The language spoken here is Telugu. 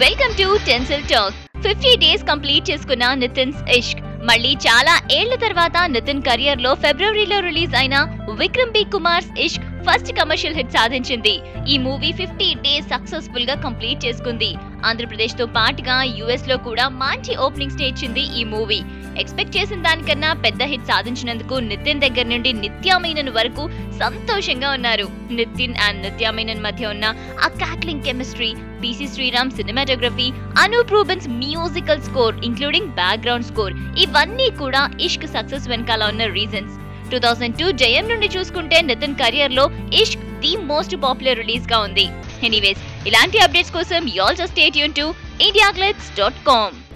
welcome to tinsel talk fifty days complete చేసుకున్న నితిన్స్ ఇష్క్ మళ్ళీ చాలా ఏళ్ల తర్వాత నితిన్ కెరియర్ లో ఫిబ్రవరిలో రిలీజ్ అయిన Vikram B Kumar's Ishq first commercial hit సాధించింది ఈ మూవీ ఫిఫ్టీ డేస్ సక్సెస్ఫుల్ గా కంప్లీట్ చేసుకుంది ఆంధ్రప్రదేశ్ తో పాటుగా యుఎస్ లో కూడా మంచి ఓపెనింగ్స్ ని ఇచ్చింది ఈ మూవీ ఎక్స్పెక్ట్ చేసిన దానికన్నా పెద్ద హిట్ సాధించినందుకు నితిన్ దగ్గర నుండి నిత్యా మీనన్ వరకు సంతోషంగా ఉన్నారు నితిన్ అండ్ నిత్యా మీనన్ మధ్య ఉన్న ఆ crackling chemistry PC Sreeram cinematography Anoop Rubens musical score including background score ఇవన్నీ కూడా ఇష్క్ సక్సెస్ వెనకాల ఉన్న రీజన్స్ టూ థౌసండ్ టూ జయం నుండి చూసుకుంటే నితిన్ కెరియర్ లో Ishq the most popular release గా ఉంది ఎనీవేస్ ఇలాంటి అప్డేట్స్ కోసం యూ ఆల్సో స్టేట్ యూన్ టు ఇండియా డాట్ కామ్